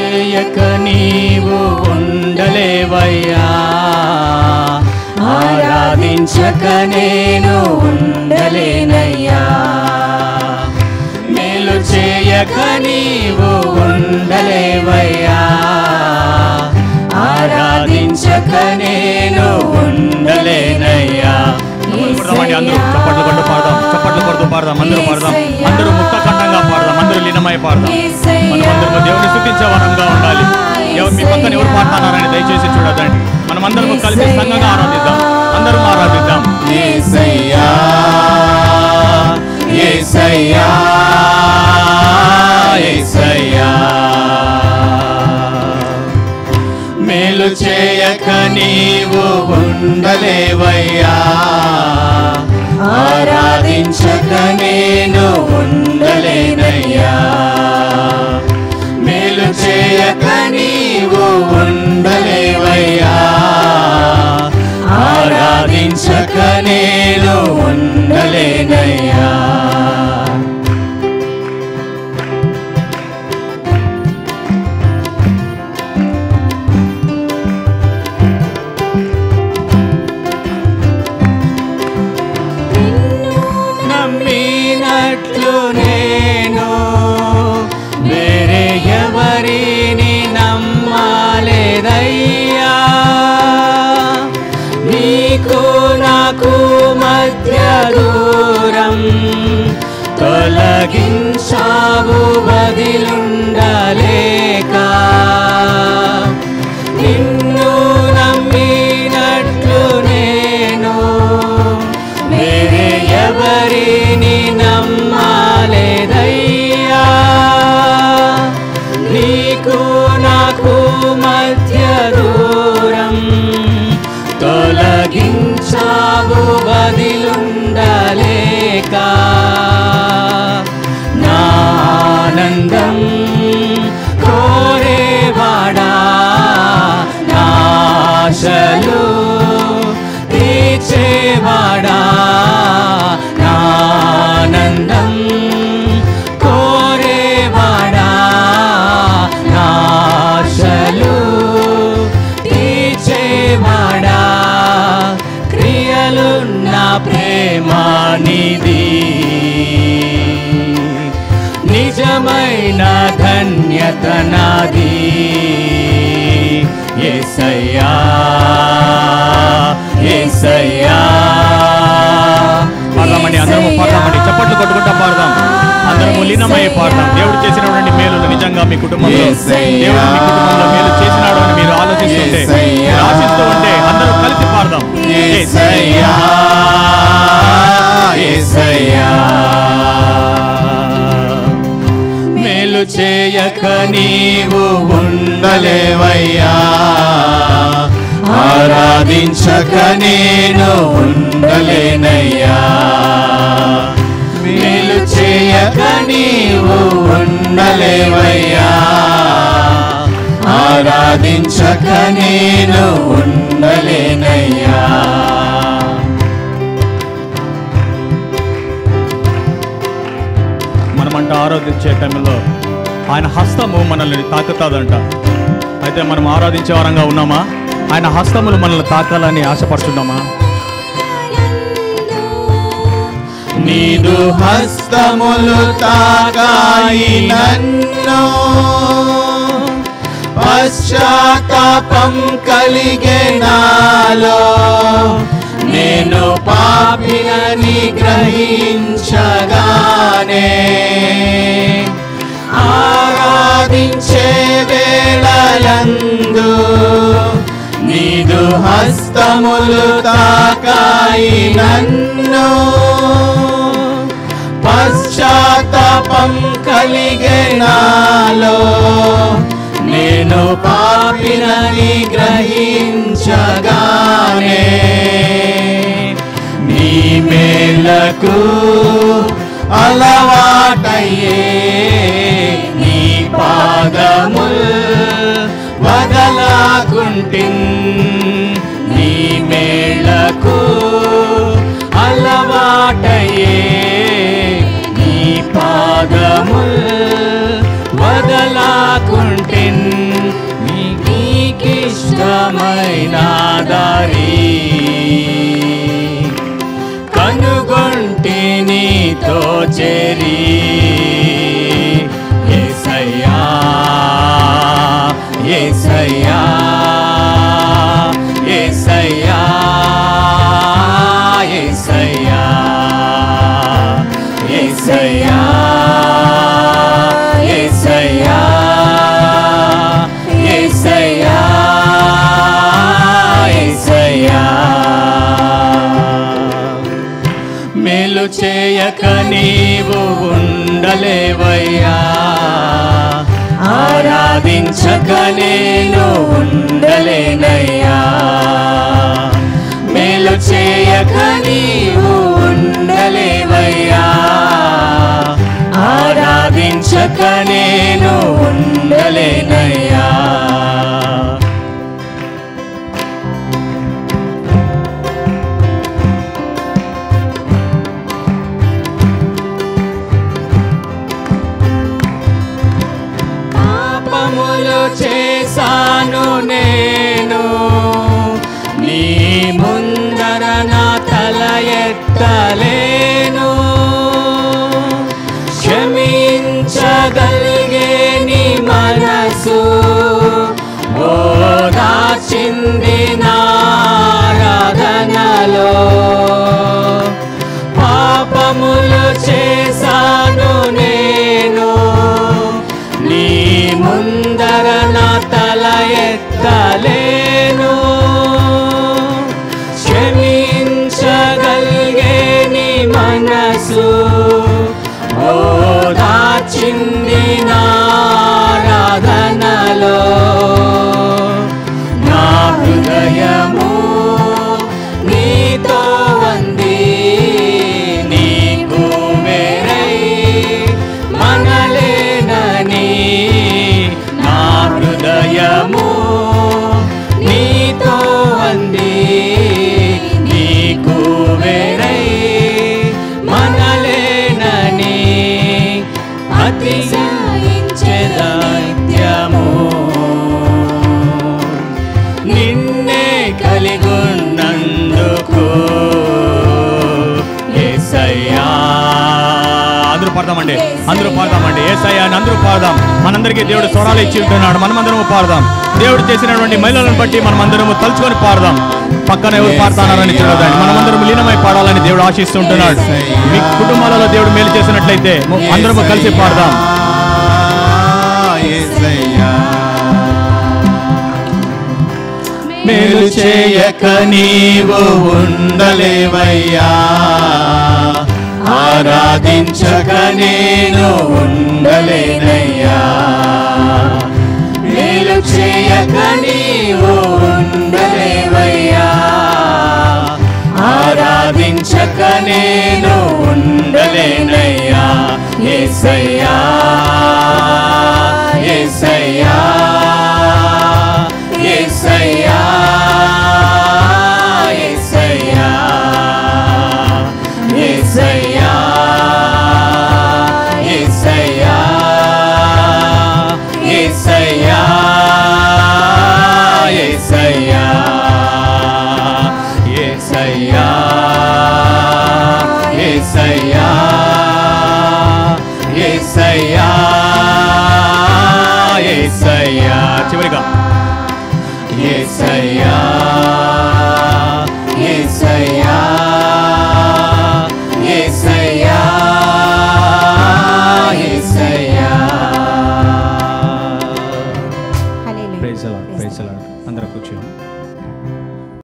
చేయక నీవు ఉండలేవయ్యా ఆరాధించక నేను ఉండలేనయ్యా మేలు చేయక నీవు ఉండలేవయ్యా ఆరాధించక నేను ఉండలేనయ్యా కొడదామండి అందరూ చప్పట్లు కొట్టు పాడదాం చప్పట్లు కొడుతూ పాడదాం అందరూ పాడదాం అందరూ ముక్తకంఠంగా పాడదాం అందరూ లీనమై పాడదాం మనం అందరూ దేవుని స్థుతించే వరంగా ఉండాలి ఎవరు మీ పక్కన ఎవరు పాడుతున్నారని దయచేసి చూడదండి మనం అందరం కలిసి సంఘంగా ఆరాధిద్దాం అందరం ఆరాధిద్దాం యేసయ్యా యేసయ్యా యేసయ్యా మేలు చేయక నీవు ఉండలేవయ్యా ఆరాధించక నేను ఉండలేనయ్యా మేలు చేయక నీవు ఉండలేవయ్యా ఆరాధించక నేను ఉండలేనయ్యా నమ్మినట్లు నేను వేరే ఎవరిని నమ్మాలేదయ్యా నీకు నాకు మధ్య దూరం తొలగించావు బదిలుండలేక నిన్ను నమ్మినట్లు నేను వేరే ఎవరిని నమ్మాలేదయ్యా నీకు నాకు మధ్య దూరం తొలగించావు బదిలుండలేక నా ఆనందం కోరేవాడా నా ఆశలు తీర్చేవాడా నా ఆనందం కోరేవాడా నా ఆశలు తీర్చేవాడా క్రియలు నా ప్రేమానిది నిజమైన ధన్యత నాది ఏసయ్యా ఏసయ్యా పాడదామండి అందరము పాడదామండి చప్పట్లు కొట్టుకుంటా పాడదాం అందరము లీనమై పాడదాం దేవుడు చేసినటువంటి మేలు నిజంగా మీ కుటుంబంలో దేవుడు మీ కుటుంబంలో మేలు చేసినాడు అని మీరు ఆలోచిస్తుంటే మీరు ఆశిస్తూ ఉంటే అందరూ కలిసి పాడదాం ఏసయ్యా ఏసయ్యా మేలు చేయక నీవు ఉండలేవయ్యా ఆరాధించక నేను ఉండలేనయ్యా మేలు చేయక నీవు ఉండలేవయ్యా ఆరాధించక నేను ఉండలేనయ్యా మనమంట ఆరాధించే టైంలో ఆయన హస్తము మనల్ని తాకుతాదంట అయితే మనం ఆరాధించే వారంగా ఉన్నామా ఆయన హస్తములు మనల్ని తాకాలని ఆశపడుతున్నామా నీదు హస్తములు తాకాయి నన్ను పశ్చాత్తాపం కలిగే నాలో నేను పాపినని గ్రహించగానే ఆరాధించే వేళలందు నీదు హస్తములు తాకాయి నన్ను పశ్చాత్తాపం కలిగే నాలో నేను పాపినని గ్రహించగానే నీ మేలకు అలవాటయ్యే నీ పాదముల్ వదలాకుంటిన్ నీ మేళకు అలవాటయ్యే నీ పాదముల్ వదలాకుంటిన్ ఇష్టమైన దారి కనుగొంటి నీతో చేరి ఏసయ్యా ఏసయ్యా ఏసయ్యా ఏసయ్యా ఏసయ్యా ఏసయ్యా ఏసయ్యా ఏసయ్యా మేలు చేయక నీవు ఉండలేవయ్యా ఆరాధించక నేను ఉండలేనయ్యా మేలు చేయక నీవు ఉండలేవయ్యా ఆరాధించక నేను ఉండలేనయ్యా పాపములు చేశాను నేను నీ ముందర నా తల ఎత్తలేను క్షమించగలిగే నీ మనసు ఓదాచింది నారాధనలో పాపములు చేశాను నేను నీ ముందర నా తల ఎత్తలేను క్షమించగలిగే నీ మనసు ఓదాచింది నారాధనలో నా హృదయము నీతో అంది నీకు వేరై మనలేనని నా హృదయము నీతో అంది నీకు వేరై మనలేనని అతిశయించెదైత్యము నిన్నే కలిగున్నందుకు యేసయ్యా అందరూ పాడదామండి అందరూ పాడదామండి ఏసయ్యా అని అందరూ పాడదాం మనందరికీ దేవుడు స్వరాలు ఇచ్చి ఉంటున్నాడు మనమందరము పాడదాం దేవుడు చేసినటువంటి మహిళలను బట్టి మనమందరము తలుచుకొని పాడదాం పక్కన ఎవరు పాడుతున్నారని చూడదండి మనమందరం లీనమై పాడాలని దేవుడు ఆశిస్తుంటున్నాడు మీ కుటుంబాలలో దేవుడు మేలు చేసినట్లయితే ము- అందరము కలిసి పాడదాం మేలు చేయక నీవు ఉండలేవయ్యా ఆరాధించక నేను ఉండలేనయ్యా మేలు చేయక నీవు ఉండలేవయ్యా ఆరాధించక నేను ఉండలేనయ్యా ఏసయ్యా ఏసయ్యా ఏసయ్యా ఏసయ్యా ఏసయ్యా ఏసయ్యా ఏసయ్యా ఏసయ్యా ఏసయ్యా ఏసయ్యా ఏసయ్యా ఏసయ్యా చివరిగా ఏసయ్యా